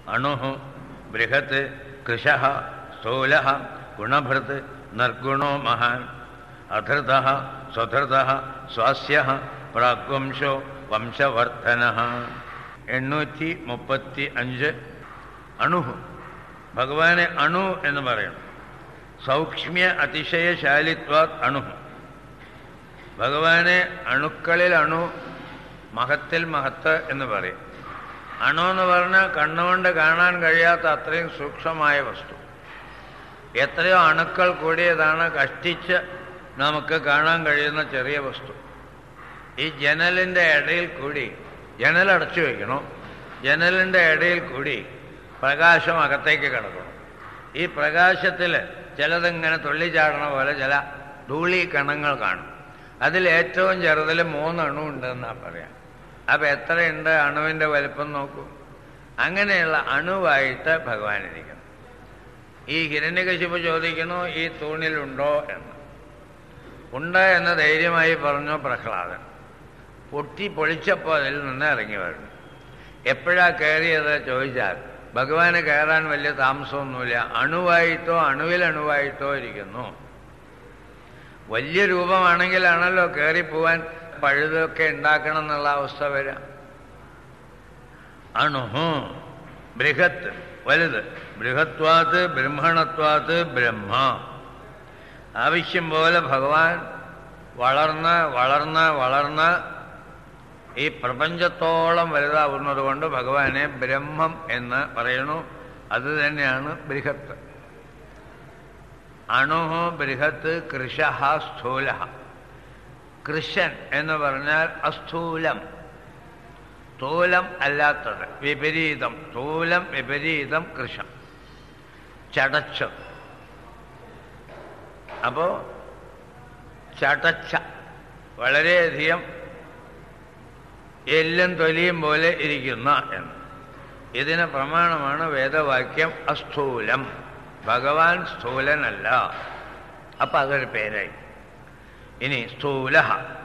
അണു ബൃഹത് കൃശ സ്ഥൂല ഗുണഭൃത് നിർഗുണോ മഹാൻ അധൃത സ്വധൃത സ്വാസ്യ പ്രാഗ്വംശോ വംശവർദ്ധന എണ്ണൂറ്റി മുപ്പത്തി അഞ്ച് അണു ഭഗവാനെ അണു എന്ന് പറയണം സൗക്ഷ്മ്യ അതിശയശാലിത്വാത് അണു ഭഗവാനെ അണുക്കളിൽ അണു മഹത്തിൽ മഹത്ത് എന്ന് പറയും അണു എന്ന് പറഞ്ഞാൽ കണ്ണുകൊണ്ട് കാണാൻ കഴിയാത്ത അത്രയും സൂക്ഷ്മമായ വസ്തു എത്രയോ അണുക്കൾ കൂടിയതാണ് കഷ്ടിച്ച് നമുക്ക് കാണാൻ കഴിയുന്ന ചെറിയ വസ്തു ഈ ജനലിൻ്റെ ഇടയിൽ കൂടി ജനൽ അടച്ചു വയ്ക്കണം ജനലിൻ്റെ ഇടയിൽ കൂടി പ്രകാശം അകത്തേക്ക് കിടക്കണം ഈ പ്രകാശത്തിൽ ചിലതിങ്ങനെ തുള്ളിച്ചാടണ പോലെ ചില ധൂളി കണങ്ങൾ കാണും അതിൽ ഏറ്റവും ചെറുതിൽ മൂന്ന് അണു ഉണ്ടെന്നാണ് പറയാം അപ്പം എത്രയുണ്ട് അണുവിൻ്റെ വലുപ്പം നോക്കൂ അങ്ങനെയുള്ള അണുവായിട്ട് ഭഗവാൻ ഇരിക്കണം ഈ ഹിരണ്യകശിപ്പ് ചോദിക്കണു ഈ തൂണിലുണ്ടോ എന്ന് ഉണ്ട് എന്ന് ധൈര്യമായി പറഞ്ഞു പ്രഹ്ലാദൻ പൊട്ടി പൊളിച്ചപ്പോൾ അതിൽ നിന്ന് ഇറങ്ങി വരുന്നു എപ്പോഴാ കയറിയത് ചോദിച്ചാൽ ഭഗവാന് കയറാൻ വലിയ താമസമൊന്നുമില്ല അണുവായിട്ടോ അണുവിൽ അണുവായിട്ടോ ഇരിക്കുന്നു വലിയ രൂപമാണെങ്കിലാണല്ലോ കയറിപ്പോവാൻ പഴുതൊക്കെ ഉണ്ടാക്കണം എന്നുള്ള അവസ്ഥ വരാം അണുഹു ബൃഹത്ത് വലുത് ബൃഹത്വാത്ത് ബ്രഹ്മണത്വാത്ത് ബ്രഹ്മ ആവശ്യം പോലെ ഭഗവാൻ വളർന്ന് വളർന്ന് വളർന്ന് ഈ പ്രപഞ്ചത്തോളം വലുതാവുന്നത് കൊണ്ട് ഭഗവാനെ ബ്രഹ്മം എന്ന് പറയുന്നു അത് തന്നെയാണ് ബൃഹത്ത് അണുഹു ബൃഹത്ത് കൃശ സ്ഥൂല കൃഷൻ എന്ന് പറഞ്ഞാൽ അസ്ഥൂലം സ്ഥൂലം അല്ലാത്തത് വിപരീതം സ്ഥൂലം വിപരീതം കൃഷം ചടച്ച് അപ്പോ ചടച്ച വളരെയധികം എല്ലും തൊലിയും പോലെ ഇരിക്കുന്ന എന്ന് ഇതിന് പ്രമാണമാണ് വേദവാക്യം അസ്ഥൂലം ഭഗവാൻ സ്ഥൂലനല്ല അപ്പൊ അതൊരു പേരായി ഇനി സ്ഥൂല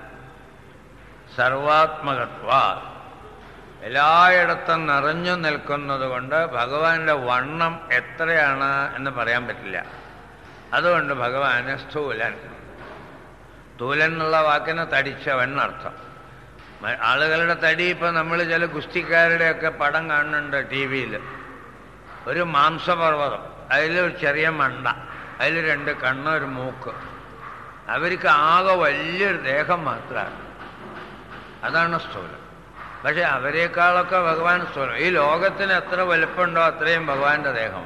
സർവാത്മകത്വ എല്ലായിടത്തും നിറഞ്ഞു നിൽക്കുന്നത് കൊണ്ട് ഭഗവാന്റെ വണ്ണം എത്രയാണ് എന്ന് പറയാൻ പറ്റില്ല അതുകൊണ്ട് ഭഗവാന് സ്ഥൂലൻ സ്ഥൂലൻ എന്നുള്ള വാക്കിന് തടിച്ചവൻ എന്നർത്ഥം മ- ആളുകളുടെ തടി ഇപ്പം നമ്മൾ ചില ഗുസ്തിക്കാരുടെയൊക്കെ പടം കാണുന്നുണ്ട് ടി വിയിൽ ഒരു മാംസപർവ്വതം അതിലൊരു ചെറിയ മണ്ട അതിൽ രണ്ട് കണ്ണ് ഒരു മൂക്ക് അവർക്ക് ആകെ വലിയൊരു ദേഹം മാത്രമാണ് അതാണ് സ്ഥൂലം പക്ഷെ അവരെക്കാളൊക്കെ ഭഗവാൻ സ്ഥൂലം ഈ ലോകത്തിന് എത്ര വലുപ്പമുണ്ടോ അത്രയും ഭഗവാന്റെ ദേഹം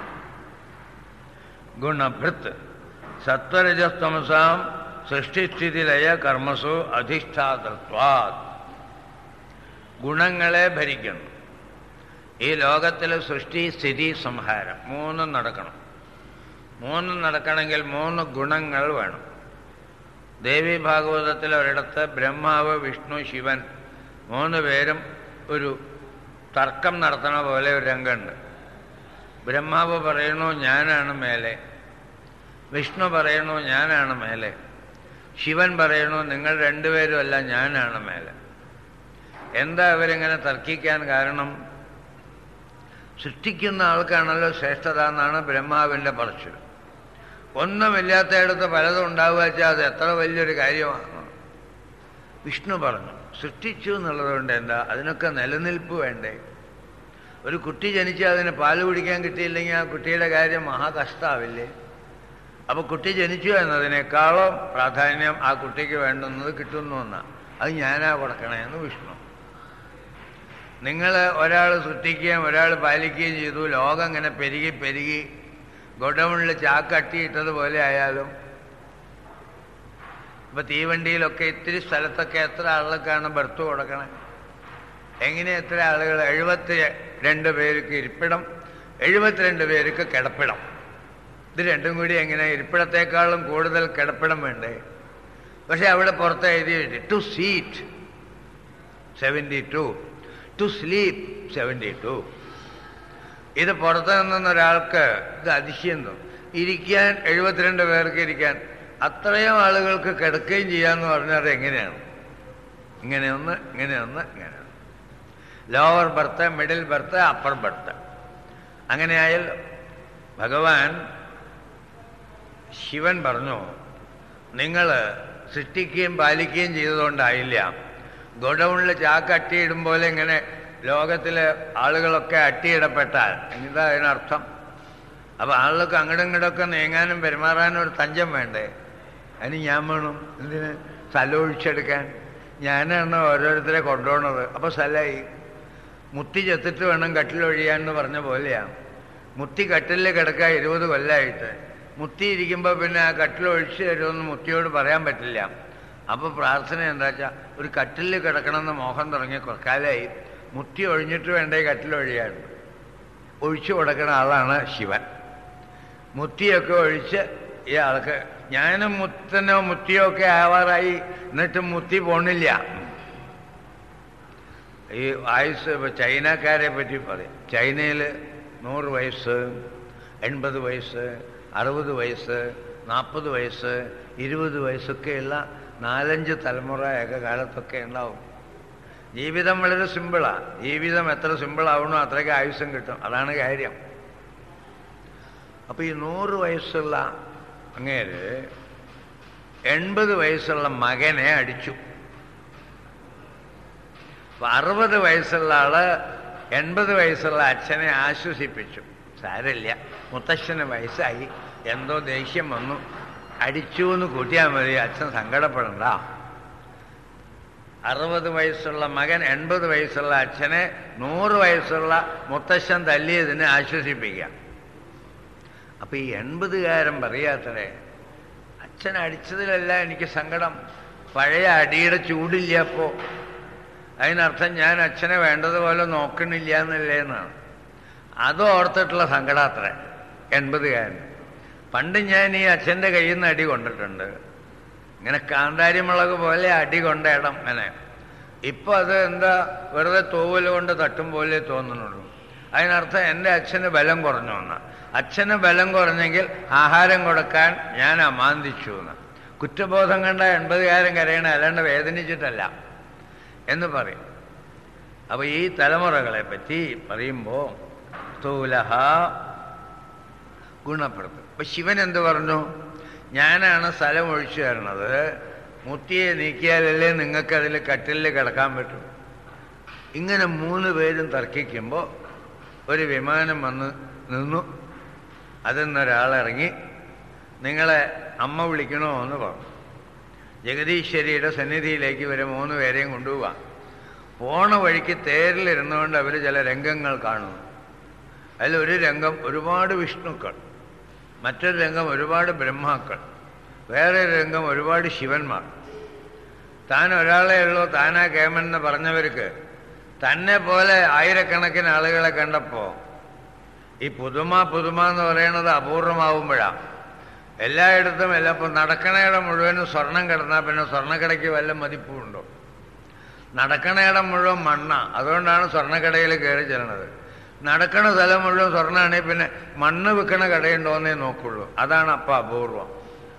ഗുണഭൃത്ത് സത്വരജസ്തമസാം സൃഷ്ടിസ്ഥിതി ലയ കർമ്മസു അധിഷ്ഠാതൃത്വാ ഗുണങ്ങളെ ഭരിക്കുന്നു ഈ ലോകത്തിൽ സൃഷ്ടി സ്ഥിതി സംഹാരം മൂന്നും നടക്കണം മൂന്നും നടക്കണമെങ്കിൽ മൂന്ന് ഗുണങ്ങൾ വേണം ദേവി ഭാഗവതത്തിൽ ഒരിടത്ത് ബ്രഹ്മാവ് വിഷ്ണു ശിവൻ മൂന്ന് പേരും ഒരു തർക്കം നടത്തണ പോലെ ഒരു രംഗമുണ്ട് ബ്രഹ്മാവ് പറയുന്നു ഞാനാണ് മേലെ വിഷ്ണു പറയുന്നു ഞാനാണ് മേലെ ശിവൻ പറയുന്നു നിങ്ങൾ രണ്ടുപേരും അല്ല ഞാനാണ് മേലെ എന്താ അവരിങ്ങനെ തർക്കിക്കാൻ കാരണം സൃഷ്ടിക്കുന്ന ആൾക്കാണല്ലോ ശ്രേഷ്ഠത എന്നാണ് ബ്രഹ്മാവിൻ്റെ പറച്ചിൽ ഒന്നുമില്ലാത്തയിടത്ത് പലതും ഉണ്ടാവുക വെച്ചാൽ അത് എത്ര വലിയൊരു കാര്യമാണ് വിഷ്ണു പറഞ്ഞു സൃഷ്ടിച്ചു എന്നുള്ളതുകൊണ്ട് എന്താ അതിനൊക്കെ നിലനിൽപ്പ് വേണ്ടേ ഒരു കുട്ടി ജനിച്ചാൽ അതിന് പാല് കുടിക്കാൻ കിട്ടിയില്ലെങ്കിൽ ആ കുട്ടിയുടെ കാര്യം മഹാകഷ്ടാവില്ലേ അപ്പൊ കുട്ടി ജനിച്ചു എന്നതിനേക്കാളും പ്രാധാന്യം ആ കുട്ടിക്ക് വേണ്ടുന്നത് കിട്ടുന്നു എന്നാണ് അത് ഞാനാ കൊടുക്കണേ എന്ന് വിഷ്ണു നിങ്ങൾ ഒരാൾ സൃഷ്ടിക്കുകയും ഒരാൾ പാലിക്കുകയും ചെയ്തു ലോകം ഇങ്ങനെ പെരുകി പെരുകി ഗോഡൗണിൽ ചാക്കട്ടിയിട്ടതുപോലെ ആയാലും ഇപ്പൊ തീവണ്ടിയിലൊക്കെ ഇത്തിരി സ്ഥലത്തൊക്കെ എത്ര ആളുകൾക്കാണ് ബർത്ത് കൊടുക്കണേ എങ്ങനെ എത്ര ആളുകൾ എഴുപത്തി രണ്ട് പേർക്ക് ഇരിപ്പിടം എഴുപത്തിരണ്ട് പേർക്ക് കിടപ്പിടം ഇത് രണ്ടും കൂടി എങ്ങനെ ഇരിപ്പിടത്തേക്കാളും കൂടുതൽ കിടപ്പിടം വേണ്ടേ പക്ഷെ അവിടെ പുറത്ത് എഴുതി two seat seventy two to sleep seventy two ഇത് പുറത്ത് നിന്ന ഒരാൾക്ക് ഇത് അതിശയം തോന്നും ഇരിക്കാൻ എഴുപത്തിരണ്ട് പേർക്ക് ഇരിക്കാൻ അത്രയും ആളുകൾക്ക് കിടക്കുകയും ചെയ്യാന്ന് പറഞ്ഞാൽ എങ്ങനെയാണ് ഇങ്ങനെ ഒന്ന് ഇങ്ങനെ ഒന്ന് ഇങ്ങനെ ഒന്ന് lower berth middle berth upper berth അങ്ങനെയായല്ലോ ഭഗവാൻ ശിവൻ പറഞ്ഞു നിങ്ങൾ സൃഷ്ടിക്കുകയും പാലിക്കുകയും ചെയ്തതുകൊണ്ടായില്ല ഗോഡൗണിൽ ചാക്ക് അട്ടിയിടും പോലെ ഇങ്ങനെ ലോകത്തിലെ ആളുകളൊക്കെ അട്ടിയിടപ്പെട്ടാൽ എന്താ അതിനർത്ഥം അപ്പൊ ആളുകൾക്ക് അങ്ങോട്ടും ഇങ്ങോട്ടൊക്കെ നീങ്ങാനും പെരുമാറാനും ഒരു തഞ്ചം വേണ്ടേ അതിന് ഞാൻ വേണം എന്തിന് സ്ഥലം ഒഴിച്ചെടുക്കാൻ ഞാനാണ് ഓരോരുത്തരെ കൊണ്ടുപോകണത് അപ്പൊ സ്ഥലമായി മുത്തി ചെത്തിട്ട് വേണം കട്ടിലൊഴിയാന്ന് പറഞ്ഞ പോലെയാണ് മുത്തി കട്ടിലിൽ കിടക്കാൻ ഇരുപത് കൊല്ലമായിട്ട് മുത്തി ഇരിക്കുമ്പോൾ പിന്നെ ആ കട്ടിൽ ഒഴിച്ചു തരുമെന്ന് മുത്തിയോട് പറയാൻ പറ്റില്ല അപ്പോൾ പ്രാർത്ഥന എന്താ വെച്ചാൽ ഒരു കട്ടിലിൽ കിടക്കണമെന്ന് മോഹം തുടങ്ങി കുറക്കാലായി മുത്തി ഒഴിഞ്ഞിട്ട് വേണ്ടേ കട്ടിലൊഴിയാൻ ഒഴിച്ചു കൊടുക്കുന്ന ആളാണ് ശിവൻ മുത്തിയൊക്കെ ഒഴിച്ച് ഈ ആൾക്ക് ഞാനും മുത്തനോ മുത്തിയോ ഒക്കെ ആവാറായി എന്നിട്ട് മുത്തി പോണില്ല ഈ ആയുസ് ഇപ്പൊ ചൈനക്കാരെ പറ്റി പറയും ചൈനയിൽ നൂറ് വയസ്സ് എൺപത് വയസ്സ് അറുപത് വയസ്സ് നാൽപ്പത് വയസ്സ് ഇരുപത് വയസ്സൊക്കെയുള്ള നാലഞ്ച് തലമുറ ഏകകാലത്തൊക്കെ ഉണ്ടാവും ജീവിതം വളരെ സിമ്പിളാണ് ജീവിതം എത്ര സിമ്പിളാവണോ അത്രയ്ക്ക് ആയുസ്സം കിട്ടും അതാണ് കാര്യം അപ്പൊ ഈ നൂറ് വയസ്സുള്ള അങ്ങേര് എൺപത് വയസ്സുള്ള മകനെ അടിച്ചു അപ്പൊ അറുപത് വയസ്സുള്ള ആള് എൺപത് വയസ്സുള്ള അച്ഛനെ ആശ്വസിപ്പിച്ചു സാരമില്ല മുത്തശ്ശന് വയസ്സായി എന്തോ ദേഷ്യം വന്നു അടിച്ചു എന്ന് കൂട്ടിയാൽ മതി അച്ഛൻ സങ്കടപ്പെടണ്ട അറുപത് വയസ്സുള്ള മകൻ എൺപത് വയസ്സുള്ള അച്ഛനെ നൂറ് വയസ്സുള്ള മുത്തശ്ശൻ തല്ലിയതിനെ ആശ്വസിപ്പിക്കാം അപ്പൊ ഈ എൺപതുകാരൻ പറയാത്തരെ അച്ഛൻ അടിച്ചതിലല്ല എനിക്ക് സങ്കടം പഴയ അടിയുടെ ചൂടില്ല അപ്പോ അതിനർത്ഥം ഞാൻ അച്ഛനെ വേണ്ടതുപോലെ നോക്കണില്ല എന്നല്ലേ എന്നാണ് അത് ഓർത്തിട്ടുള്ള സങ്കടാത്ര എൺപതുകാരൻ പണ്ട് ഞാൻ ഈ അച്ഛൻ്റെ കയ്യിൽ നിന്ന് അടി കൊണ്ടിട്ടുണ്ട് ഇങ്ങനെ കാന്താരി മുളക് പോലെ അടി കൊണ്ട ഇടം ഇങ്ങനെ ഇപ്പൊ അത് എന്താ വെറുതെ തൂവല് കൊണ്ട് തട്ടും പോലെ തോന്നുന്നുള്ളൂ അതിനർത്ഥം എൻ്റെ അച്ഛന് ബലം കുറഞ്ഞു എന്ന് അച്ഛന് ബലം കുറഞ്ഞെങ്കിൽ ആഹാരം കൊടുക്കാൻ ഞാൻ അമാന്തിച്ചു എന്ന് കുറ്റബോധം കണ്ട എൺപതുകാരൻ കരയണ അല്ലാണ്ട് വേദനിച്ചിട്ടല്ല എന്ന് പറയും അപ്പൊ ഈ തലമുറകളെ പറ്റി പറയുമ്പോ സ്ഥൂലഹ ഗുണപ്പെടുത്തും അപ്പൊ ശിവൻ എന്ത് പറഞ്ഞു ഞാനാണ് സ്ഥലം ഒഴിച്ചു തരണത് മുത്തിയെ നീക്കിയാലല്ലേ നിങ്ങൾക്ക് അതിൽ കട്ടിലിൽ കിടക്കാൻ പറ്റും ഇങ്ങനെ മൂന്ന് പേരും തർക്കിക്കുമ്പോൾ ഒരു വിമാനം വന്ന് നിന്നു അതിൽ നിന്നൊരാളിറങ്ങി നിങ്ങളെ അമ്മ വിളിക്കണോ എന്ന് പറഞ്ഞു ജഗദീശ്വരിയുടെ സന്നിധിയിലേക്ക് ഇവരെ മൂന്ന് പേരെയും കൊണ്ടുപോവാം പോണ വഴിക്ക് തേരിലിരുന്നുകൊണ്ട് അവർ ചില രംഗങ്ങൾ കാണുന്നു അതിലൊരു രംഗം ഒരുപാട് വിഷ്ണുക്കൾ മറ്റൊരു രംഗം ഒരുപാട് ബ്രഹ്മാക്കൾ വേറെ രംഗം ഒരുപാട് ശിവന്മാർ താൻ ഒരാളെ ഉള്ളൂ താനാ കേമൻ എന്ന് പറഞ്ഞവർക്ക് തന്നെ പോലെ ആയിരക്കണക്കിന് ആളുകളെ കണ്ടപ്പോ ഈ പുതുമ പുതുമ എന്ന് പറയുന്നത് അപൂർവമാവുമ്പോഴാണ് എല്ലായിടത്തും എല്ലാം ഇപ്പം നടക്കണയിടം മുഴുവനും സ്വർണം കിടന്നാൽ പിന്നെ സ്വർണ്ണക്കടയ്ക്ക് വല്ല മതിപ്പുണ്ടോ നടക്കണയിടം മുഴുവൻ മണ്ണ അതുകൊണ്ടാണ് സ്വർണ്ണക്കടയിൽ കയറി ചെല്ലണത് നടക്കണ സ്ഥലം മുഴുവൻ സ്വർണ്ണമാണെങ്കിൽ പിന്നെ മണ്ണ് വിൽക്കണ കടയുണ്ടോന്നേ നോക്കുള്ളൂ അതാണ് അപ്പം അപൂർവം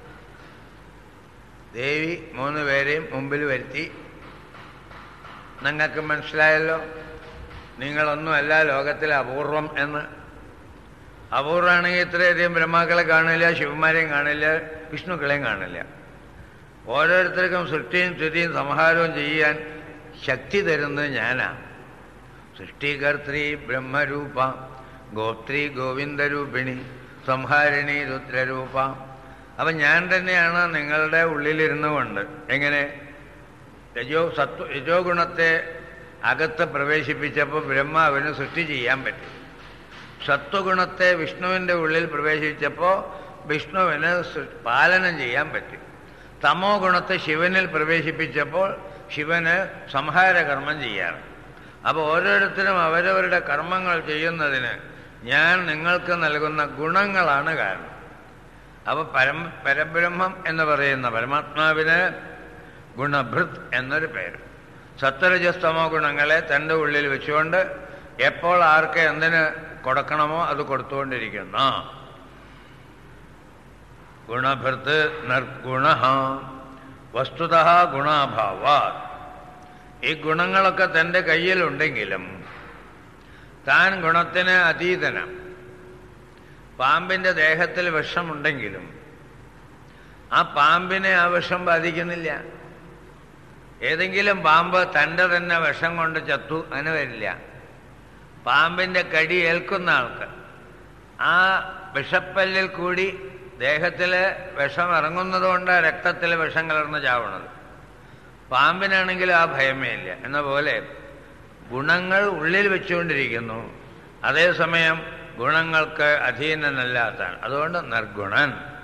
ദേവി മൂന്ന് പേരെയും മുമ്പിൽ വരുത്തി നിങ്ങൾക്ക് മനസ്സിലായല്ലോ നിങ്ങളൊന്നുമല്ല ലോകത്തിലെ അപൂർവം എന്ന് അപൂർവമാണെങ്കിൽ ഇത്രയധികം ബ്രഹ്മാക്കളെ കാണില്ല ശിവന്മാരെയും കാണില്ല വിഷ്ണുക്കളെയും കാണില്ല ഓരോരുത്തർക്കും സൃഷ്ടിയും സ്ഥിതിയും സംഹാരവും ചെയ്യാൻ ശക്തി തരുന്നത് ഞാനാ സൃഷ്ടികർത്തി ബ്രഹ്മരൂപ ഗോത്രി ഗോവിന്ദരൂപിണി സംഹാരിണി രുദ്രരൂപ അപ്പം ഞാൻ തന്നെയാണ് നിങ്ങളുടെ ഉള്ളിലിരുന്നു കൊണ്ട് എങ്ങനെ രജോ സത്വ രജോ ഗുണത്തെ അകത്ത് പ്രവേശിപ്പിച്ചപ്പോൾ ബ്രഹ്മാവിന് സൃഷ്ടി ചെയ്യാൻ പറ്റി സത്വഗുണത്തെ വിഷ്ണുവിൻ്റെ ഉള്ളിൽ പ്രവേശിച്ചപ്പോൾ വിഷ്ണുവിന് പാലനം ചെയ്യാൻ പറ്റി തമോ ഗുണത്തെ ശിവനിൽ പ്രവേശിപ്പിച്ചപ്പോൾ ശിവന് സംഹാരകർമ്മം ചെയ്യാറ് അപ്പോൾ ഓരോരുത്തരും അവരവരുടെ കർമ്മങ്ങൾ ചെയ്യുന്നതിന് ഞാൻ നിങ്ങൾക്ക് നൽകുന്ന ഗുണങ്ങളാണ് കാരണം അപ്പോൾ പരം പരബ്രഹ്മം എന്ന് പറയുന്ന പരമാത്മാവിന് ഗുണഭൃത് എന്നൊരു പേര് സത്വരജസ്തമോ ഗുണങ്ങളെ തൻ്റെ ഉള്ളിൽ വെച്ചുകൊണ്ട് എപ്പോൾ ആർക്ക് എന്തിന് കൊടുക്കണമോ അത് കൊടുത്തുകൊണ്ടിരിക്കുന്ന ഗുണഭൃത് നിർഗുണ വസ്തുത ഗുണാഭാവ ഈ ഗുണങ്ങളൊക്കെ തൻ്റെ കയ്യിലുണ്ടെങ്കിലും താൻ ഗുണത്തിന് അതീതനാണ് പാമ്പിൻ്റെ ദേഹത്തിൽ വിഷമുണ്ടെങ്കിലും ആ പാമ്പിനെ ആ വിഷം ബാധിക്കുന്നില്ല ഏതെങ്കിലും പാമ്പ് തൻ്റെ തന്നെ വിഷം കൊണ്ട് ചത്തു അങ്ങനെ വരില്ല പാമ്പിൻ്റെ കടി ഏൽക്കുന്ന ആൾക്ക് ആ വിഷപ്പല്ലിൽ കൂടി ദേഹത്തിൽ വിഷം ഇറങ്ങുന്നത് കൊണ്ടാണ് രക്തത്തിൽ വിഷം കലർന്ന് ചാവണത് പാമ്പിനാണെങ്കിൽ ആ ഭയമേ ഇല്ല എന്ന പോലെ ഗുണങ്ങൾ ഉള്ളിൽ വെച്ചുകൊണ്ടിരിക്കുന്നു അതേസമയം ഗുണങ്ങൾക്ക് അധീനനല്ലാത്താണ് അതുകൊണ്ട് നിർഗുണൻ